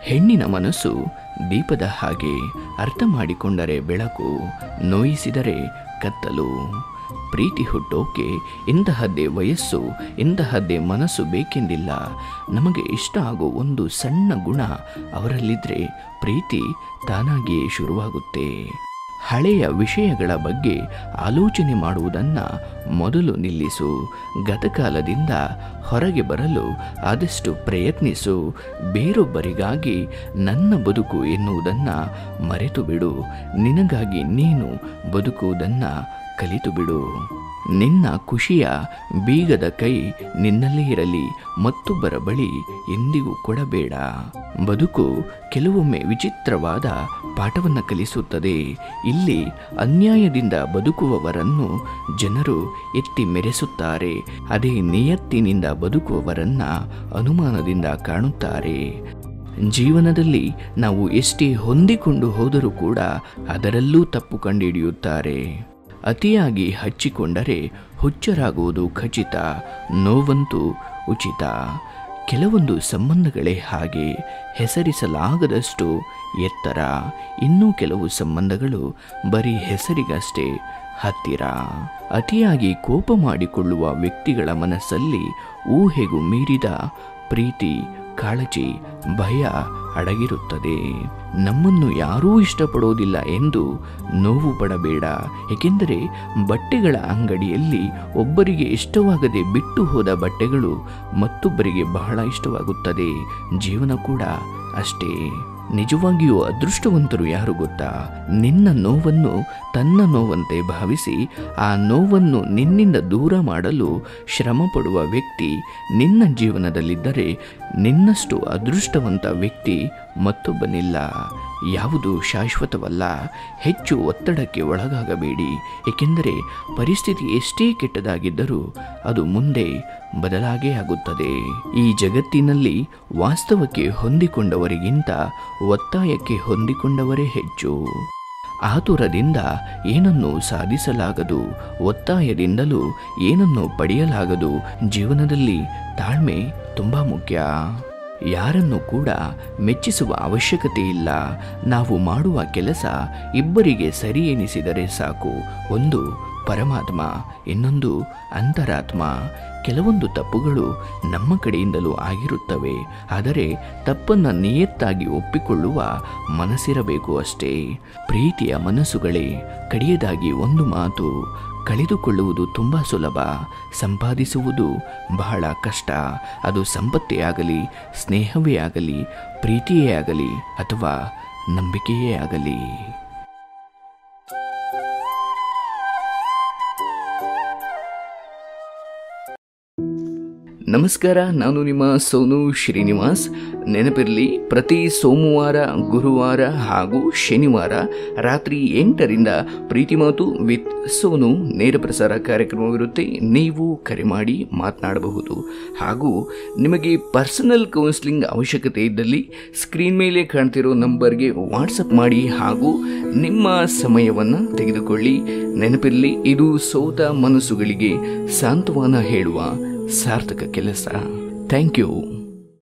ಹೆಣ್ಣಿನ ಮನಸ್ಸು ದೀಪದ ಹಾಗೆ ಅರ್ಥ ಮಾಡಿಕೊಂಡರೆ ಬೆಳಕು ನೋಯಿಸಿದರೆ ಕತ್ತಲು ಪ್ರೀತಿ ಹುಟ್ಟೋಕೆ ಇಂತಹದ್ದೇ ವಯಸ್ಸು ಇಂತಹದ್ದೇ ಮನಸ್ಸು ಬೇಕೆಂದಿಲ್ಲ ನಮಗೆ ಇಷ್ಟ ಆಗೋ ಒಂದು ಸಣ್ಣ ಗುಣ ಅವರಲ್ಲಿದ್ದರೆ ಪ್ರೀತಿ ತಾನಾಗಿಯೇ ಶುರುವಾಗುತ್ತೆ ಹಳೆಯ ವಿಷಯಗಳ ಬಗ್ಗೆ ಆಲೋಚನೆ ಮಾಡುವುದನ್ನು ಮೊದಲು ನಿಲ್ಲಿಸು ಗತಕಾಲದಿಂದ ಹೊರಗೆ ಬರಲು ಆದಷ್ಟು ಪ್ರಯತ್ನಿಸು ಬೇರೊಬ್ಬರಿಗಾಗಿ ನನ್ನ ಬದುಕು ಎನ್ನುವುದನ್ನು ಮರೆತು ಬಿಡು ನಿನಗಾಗಿ ನೀನು ಬದುಕುವುದನ್ನು ಕಲಿತು ಬಿಡು ನಿನ್ನ ಖುಷಿಯ ಬೀಗದ ಕೈ ನಿನ್ನಲ್ಲೇ ಇರಲಿ ಮತ್ತೊಬ್ಬರ ಬಳಿ ಎಂದಿಗೂ ಕೊಡಬೇಡ ಬದುಕು ಕೆಲವೊಮ್ಮೆ ವಿಚಿತ್ರವಾದ ಪಾಠವನ್ನು ಕಲಿಸುತ್ತದೆ ಇಲ್ಲಿ ಅನ್ಯಾಯದಿಂದ ಬದುಕುವವರನ್ನು ಜನರು ಎತ್ತಿ ಮೆರೆಸುತ್ತಾರೆ ಅದೇ ನಿಯತ್ತಿನಿಂದ ಬದುಕುವವರನ್ನ ಅನುಮಾನದಿಂದ ಕಾಣುತ್ತಾರೆ ಜೀವನದಲ್ಲಿ ನಾವು ಎಷ್ಟೇ ಹೊಂದಿಕೊಂಡು ಹೋದರೂ ಕೂಡ ಅದರಲ್ಲೂ ತಪ್ಪು ಕಂಡುಹಿಡಿಯುತ್ತಾರೆ ಅತಿಯಾಗಿ ಹಚ್ಚಿಕೊಂಡರೆ ಹುಚ್ಚರಾಗುವುದು ಖಚಿತ ನೋವಂತೂ ಉಚಿತ ಕೆಲವೊಂದು ಸಂಬಂಧಗಳೇ ಹಾಗೆ ಹೆಸರಿಸಲಾಗದಷ್ಟು ಎತ್ತರ ಇನ್ನೂ ಕೆಲವು ಸಂಬಂಧಗಳು ಬರೀ ಹೆಸರಿಗಷ್ಟೇ ಹತ್ತಿರ ಅತಿಯಾಗಿ ಕೋಪ ಮಾಡಿಕೊಳ್ಳುವ ವ್ಯಕ್ತಿಗಳ ಮನಸ್ಸಲ್ಲಿ ಊಹೆಗೂ ಮೀರಿದ ಪ್ರೀತಿ ಕಾಳಜಿ ಭಯ ಅಡಗಿರುತ್ತದೆ ನಮ್ಮನ್ನು ಯಾರೂ ಇಷ್ಟಪಡೋದಿಲ್ಲ ಎಂದು ನೋವು ಪಡಬೇಡ ಏಕೆಂದರೆ ಬಟ್ಟೆಗಳ ಅಂಗಡಿಯಲ್ಲಿ ಒಬ್ಬರಿಗೆ ಇಷ್ಟವಾಗದೆ ಬಿಟ್ಟು ಹೋದ ಬಟ್ಟೆಗಳು ಮತ್ತೊಬ್ಬರಿಗೆ ಬಹಳ ಇಷ್ಟವಾಗುತ್ತದೆ ಜೀವನ ಕೂಡ ಅಷ್ಟೇ ನಿಜವಾಗಿಯೂ ಅದೃಷ್ಟವಂತರು ಯಾರು ಗೊತ್ತಾ ನಿನ್ನ ನೋವನ್ನು ತನ್ನ ನೋವಂತೆ ಭಾವಿಸಿ ಆ ನೋವನ್ನು ನಿನ್ನಿಂದ ದೂರ ಮಾಡಲು ಶ್ರಮ ಪಡುವ ವ್ಯಕ್ತಿ ನಿನ್ನ ಜೀವನದಲ್ಲಿದ್ದರೆ ನಿನ್ನಷ್ಟು ಅದೃಷ್ಟವಂತ ವ್ಯಕ್ತಿ ಮತ್ತೊಬ್ಬನಿಲ್ಲ ಯಾವುದು ಶಾಶ್ವತವಲ್ಲ ಹೆಚ್ಚು ಒತ್ತಡಕ್ಕೆ ಒಳಗಾಗಬೇಡಿ ಏಕೆಂದರೆ ಪರಿಸ್ಥಿತಿ ಎಷ್ಟೇ ಕೆಟ್ಟದಾಗಿದ್ದರೂ ಅದು ಮುಂದೆ ಬದಲಾಗೇ ಆಗುತ್ತದೆ ಈ ಜಗತ್ತಿನಲ್ಲಿ ವಾಸ್ತವಕ್ಕೆ ಹೊಂದಿಕೊಂಡವರಿಗಿಂತ ಒತ್ತಾಯಕ್ಕೆ ಹೊಂದಿಕೊಂಡವರೇ ಹೆಚ್ಚು ಆತುರದಿಂದ ಏನನ್ನು ಸಾಧಿಸಲಾಗದು ಒತ್ತಾಯದಿಂದಲೂ ಏನನ್ನು ಪಡೆಯಲಾಗದು ಜೀವನದಲ್ಲಿ ತಾಳ್ಮೆ ತುಂಬ ಮುಖ್ಯ ಯಾರನ್ನು ಕೂಡ ಮೆಚ್ಚಿಸುವ ಅವಶ್ಯಕತೆ ಇಲ್ಲ ನಾವು ಮಾಡುವ ಕೆಲಸ ಇಬ್ಬರಿಗೆ ಸರಿ ಎನಿಸಿದರೆ ಸಾಕು ಒಂದು ಪರಮಾತ್ಮ ಇನ್ನೊಂದು ಅಂತರಾತ್ಮ ಕೆಲವೊಂದು ತಪ್ಪುಗಳು ನಮ್ಮ ಕಡೆಯಿಂದಲೂ ಆಗಿರುತ್ತವೆ ಆದರೆ ತಪ್ಪನ್ನು ನಿಯತ್ತಾಗಿ ಒಪ್ಪಿಕೊಳ್ಳುವ ಮನಸ್ಸಿರಬೇಕು ಅಷ್ಟೇ ಪ್ರೀತಿಯ ಮನಸ್ಸುಗಳೇ ಕಡೆಯದಾಗಿ ಒಂದು ಮಾತು ಕಳೆದುಕೊಳ್ಳುವುದು ತುಂಬ ಸುಲಭ ಸಂಪಾದಿಸುವುದು ಬಹಳ ಕಷ್ಟ ಅದು ಸಂಪತ್ತೇ ಆಗಲಿ ಸ್ನೇಹವೇ ಆಗಲಿ ಪ್ರೀತಿಯೇ ಆಗಲಿ ಅಥವಾ ನಂಬಿಕೆಯೇ ಆಗಲಿ ನಮಸ್ಕಾರ ನಾನು ನಿಮ್ಮ ಸೋನು ಶ್ರೀನಿವಾಸ್ ನೆನಪಿರಲಿ ಪ್ರತಿ ಸೋಮವಾರ ಗುರುವಾರ ಹಾಗೂ ಶನಿವಾರ ರಾತ್ರಿ ಎಂಟರಿಂದ ಪ್ರೀತಿ ಮಾತು ವಿತ್ ಸೋನು ನೇರ ಪ್ರಸಾರ ಕಾರ್ಯಕ್ರಮವಿರುತ್ತೆ ನೀವು ಕರೆ ಮಾಡಿ ಮಾತನಾಡಬಹುದು ಹಾಗೂ ನಿಮಗೆ ಪರ್ಸನಲ್ ಕೌನ್ಸಿಲಿಂಗ್ ಅವಶ್ಯಕತೆ ಇದ್ದಲ್ಲಿ ಸ್ಕ್ರೀನ್ ಮೇಲೆ ಕಾಣ್ತಿರೋ ನಂಬರ್ಗೆ ವಾಟ್ಸಪ್ ಮಾಡಿ ಹಾಗೂ ನಿಮ್ಮ ಸಮಯವನ್ನು ತೆಗೆದುಕೊಳ್ಳಿ ನೆನಪಿರಲಿ ಇದು ಸೋತ ಮನಸ್ಸುಗಳಿಗೆ ಸಾಂತ್ವನ ಹೇಳುವ ಸಾರ್ಥಕ ಕೆಲಸ ಥ್ಯಾಂಕ್ ಯು